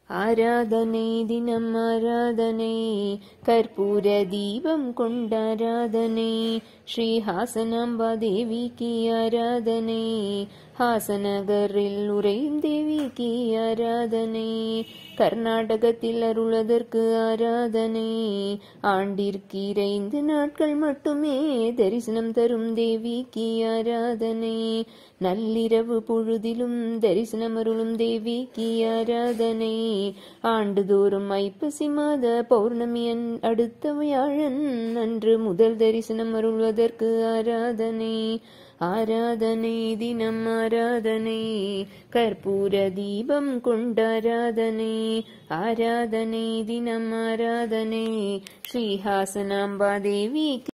ஆராதனை தினம் ஆராதனை கற்பூர தீபம் கொண்டாராதனை ஸ்ரீ ஹாசனாம்பா தேவிக்கு ஆராதனை ஹாசநகரில் உரையும் தேவிக்கு ஆராதனை கர்நாடகத்தில் அருளதற்கு ஆராதனை ஆண்டிற்கு இறைந்து நாட்கள் மட்டுமே தரிசனம் தரும் தேவிக்கு ஆராதனை நள்ளிரவு பொழுதிலும் தரிசனம் அருளும் தேவிக்கு ஆராதனை ஆண்டுதோறும் ஐப்பசி மாத பௌர்ணமி அன்- அடுத்த வியாழன் அன்று முதல் தரிசனம் அருள்வதற்கு ஆராதனை ஆராதனை தினம் ஆராதனை கற்பூர தீபம் கொண்டாராதனை ஆராதனை தினம் ஆராதனை ஸ்ரீஹாசனாம்பா தேவி